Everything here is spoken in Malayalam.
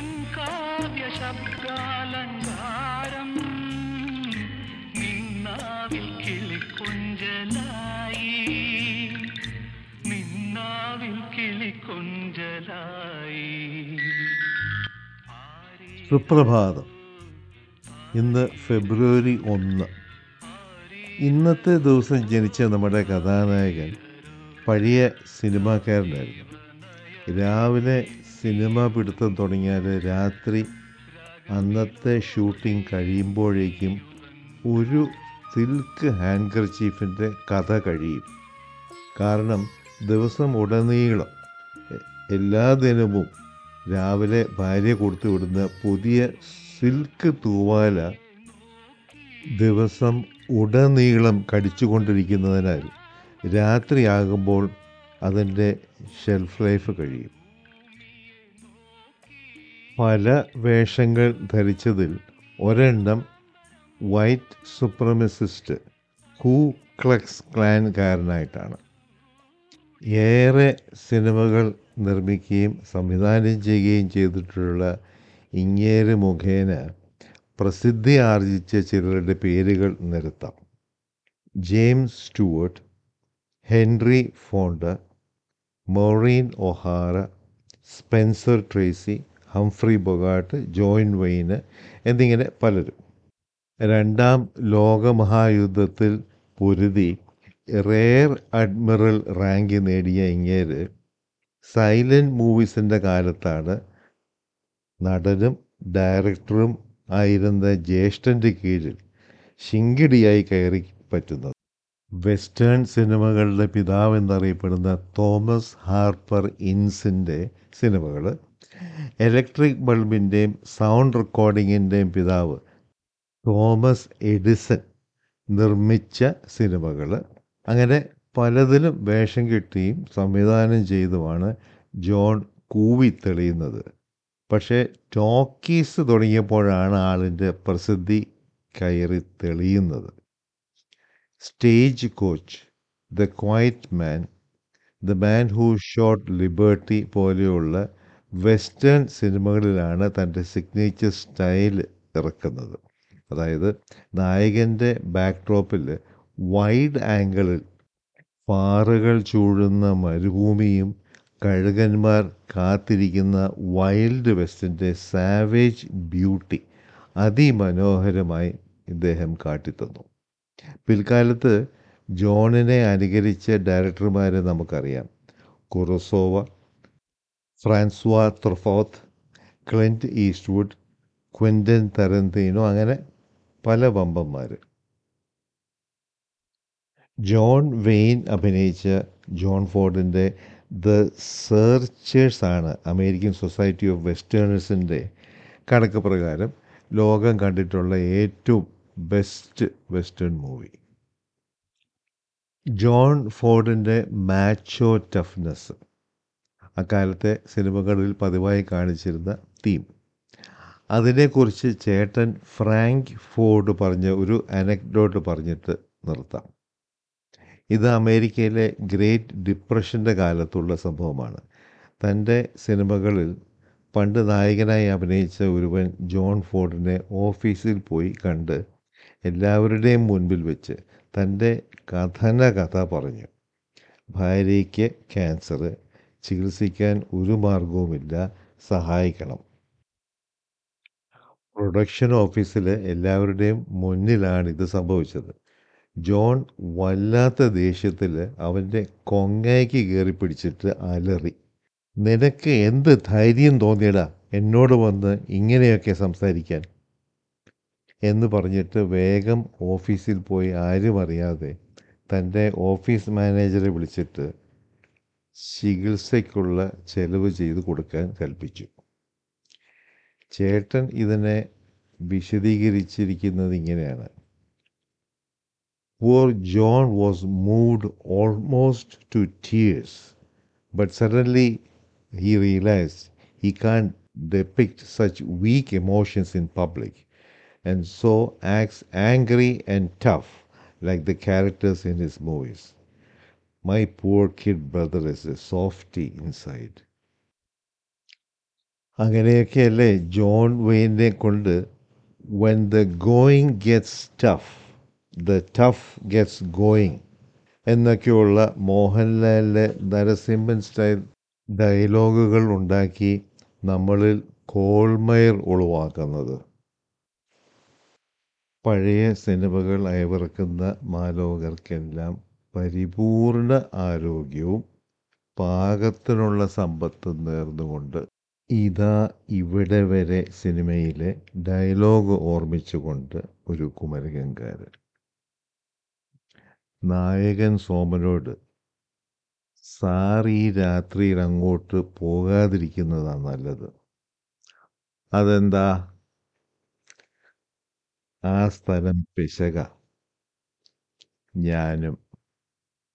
എൻ കാവ്യ ശബ്ദാലങ്കാരം നിന്നാവിൽ കിളിക്കൊഞ്ചലായി നിന്നാവിൽ കിളിക്കൊഞ്ചലായി സുപ്രഭാതം ഇന്ന് ഫെബ്രുവരി ഒന്ന് ഇന്നത്തെ ദിവസം ജനിച്ച നമ്മുടെ കഥാനായകൻ പഴയ സിനിമാക്കാരനായിരുന്നു രാവിലെ സിനിമ പിടുത്തം തുടങ്ങിയാൽ രാത്രി അന്നത്തെ ഷൂട്ടിംഗ് കഴിയുമ്പോഴേക്കും ഒരു സിൽക്ക് ഹാൻഡ്കർച്ചീഫിൻ്റെ കഥ കഴിയും കാരണം ദിവസം ഉടനീളം എ- എല്ലാ ദിനവും രാവിലെ ഭാര്യ കൊടുത്തു വിടുന്ന പുതിയ സിൽക്ക് തൂവാല ദിവസം ഉടനീളം കടിച്ചുകൊണ്ടിരിക്കുന്നതിനാൽ രാത്രിയാകുമ്പോൾ അതിൻ്റെ ഷെൽഫ് ലൈഫ് കഴിയും പല വേഷങ്ങൾ ധരിച്ചതിൽ ഒരെണ്ണം വൈറ്റ് സുപ്രമസിസ്റ്റ് ഹൂ ക്ലക്സ് ക്ലാൻകാരനായിട്ടാണ് ഏറെ സിനിമകൾ നിർമ്മിക്കുകയും സംവിധാനം ചെയ്യുകയും ചെയ്തിട്ടുള്ള ഇങ്ങേര് മുഖേന പ്രസിദ്ധി ആർജിച്ച ചിലരുടെ പേരുകൾ നിരത്താം James Stewart Henry Fonda Maureen O'Hara Spencer Tracy Humphrey Bogart John Wayne എന്നിങ്ങനെ പലരും രണ്ടാം ലോകമഹായുദ്ധത്തിൽ പൊരുതി റെയർ അഡ്മിറൽ റാങ്ക് നേടിയ ഇങ്ങേര് സൈലൻറ്റ് മൂവീസിൻ്റെ കാലത്താണ് നടനും ഡയറക്ടറും ആയിരുന്ന ജ്യേഷ്ഠൻ്റെ കീഴിൽ ശിങ്കിടിയായി കയറി പറ്റുന്നത് വെസ്റ്റേൺ സിനിമകളുടെ പിതാവ് എന്നറിയപ്പെടുന്ന തോമസ് ഹാർപ്പർ ഇൻസിൻ്റെ സിനിമകൾ ഇലക്ട്രിക് ബൾബിൻ്റെയും സൗണ്ട് റെക്കോർഡിങ്ങിൻ്റെയും പിതാവ് തോമസ് എഡിസൺ നിർമ്മിച്ച സിനിമകൾ അങ്ങനെ പലതിലും വേഷം കിട്ടിയും സംവിധാനം ചെയ്തുമാണ് ജോൺ കൂവി തെളിയുന്നത് പക്ഷേ ടോക്കീസ് തുടങ്ങിയപ്പോഴാണ് ആളിൻ്റെ പ്രസിദ്ധി കയറി തെളിയുന്നത് stagecoach the quiet man the man who shot Liberty പോലെയുള്ള വെസ്റ്റേൺ സിനിമകളിലാണ് തൻ്റെ സിഗ്നേച്ചർ സ്റ്റൈൽ ഇറക്കുന്നത് അതായത് നായകൻ്റെ ബാക്ക്ഡ്രോപ്പിൽ വൈഡ് ആംഗിളിൽ പാറകൾ ചൂഴുന്ന മരുഭൂമിയും കഴുകന്മാർ കാത്തിരിക്കുന്ന വൈൽഡ് വെസ്റ്റിൻ്റെ സാവേജ് ബ്യൂട്ടി അതിമനോഹരമായി ഇദ്ദേഹം കാട്ടിത്തന്നു പിൽക്കാലത്ത് ജോണിനെ അനുകരിച്ച ഡയറക്ടർമാരെ നമുക്കറിയാം Kurosawa Francois Truffaut Clint Eastwood Quentin Tarantino അങ്ങനെ പല വമ്പന്മാർ ജോൺ വെയിൻ അഭിനയിച്ച ജോൺ ഫോർഡിൻ്റെ ദ സെർച്ചേഴ്സ് ആണ് അമേരിക്കൻ സൊസൈറ്റി ഓഫ് വെസ്റ്റേണേഴ്സിൻ്റെ കണക്ക് പ്രകാരം ലോകം കണ്ടിട്ടുള്ള ഏറ്റവും ബെസ്റ്റ് വെസ്റ്റേൺ മൂവി ജോൺ ഫോർഡിൻ്റെ മാച്ചോ ടഫ്നെസ് അക്കാലത്തെ സിനിമകളിൽ പതിവായി കാണിച്ചിരുന്ന തീം അതിനെക്കുറിച്ച് ചേട്ടൻ ഫ്രാങ്ക് ഫോർഡ് പറഞ്ഞ ഒരു അനക്ഡോട്ട് പറഞ്ഞിട്ട് നിർത്താം ഇത് അമേരിക്കയിലെ ഗ്രേറ്റ് ഡിപ്രഷൻ്റെ കാലത്തുള്ള സംഭവമാണ് തൻ്റെ സിനിമകളിൽ പണ്ട് നായകനായി അഭിനയിച്ച ഒരുവൻ ജോൺ ഫോർഡിനെ ഓഫീസിൽ പോയി കണ്ട് എല്ലാവരുടെയും മുൻപിൽ വെച്ച് തൻ്റെ കഥന കഥ പറഞ്ഞു ഭാര്യയ്ക്ക് ക്യാൻസർ ചികിത്സിക്കാൻ ഒരു മാർഗവുമില്ല സഹായിക്കണം പ്രൊഡക്ഷൻ ഓഫീസിൽ എല്ലാവരുടെയും മുന്നിലാണ് ഇത് സംഭവിച്ചത് ജോൺ വല്ലാത്ത ദേഷ്യത്തിൽ അവൻ്റെ കൊങ്ങയ്ക്ക് കയറി പിടിച്ചിട്ട് അലറി നിനക്ക് എന്ത് ധൈര്യം തോന്നിയടാ എന്നോട് വന്ന് ഇങ്ങനെയൊക്കെ സംസാരിക്കാൻ എന്ന് പറഞ്ഞിട്ട് വേഗം ഓഫീസിൽ പോയി ആരും അറിയാതെ തൻ്റെ ഓഫീസ് മാനേജറെ വിളിച്ചിട്ട് ചികിത്സയ്ക്കുള്ള ചെലവ് ചെയ്ത് കൊടുക്കാൻ കൽപ്പിച്ചു ചേട്ടൻ ഇതിനെ വിശദീകരിച്ചിരിക്കുന്നത് ഇങ്ങനെയാണ് Poor John was moved almost to tears, but suddenly he realized he can't depict such weak emotions in public, and so acts angry and tough like the characters in his movies. My poor kid brother is a softy inside. അങ്ങനെയൊക്കെയല്ലേ ജോൺ വെയിനെ കൊണ്ട് when the going gets tough the tough gets going എന്നൊക്കെയുള്ള മോഹൻലാലിലെ നരസിംഹൻ സ്റ്റൈൽ ഡയലോഗുകൾ ഉണ്ടാക്കി നമ്മളിൽ കോൾമയർ ഉളവാക്കുന്നത് പഴയ സിനിമകൾ അയവിറക്കുന്ന മാലോകർക്കെല്ലാം പരിപൂർണ ആരോഗ്യവും പാകത്തിനുള്ള സമ്പത്തും നേർന്നുകൊണ്ട് ഇതാ ഇവിടെ വരെ സിനിമയിലെ ഡയലോഗ് ഓർമ്മിച്ചുകൊണ്ട് ഒരു കുമരകങ്കാരൻ നായകൻ സോമനോട് സാർ ഈ രാത്രിയിൽ അങ്ങോട്ട് പോകാതിരിക്കുന്നതാണ് നല്ലത് അതെന്താ ആ സ്ഥലം പിശക ഞാനും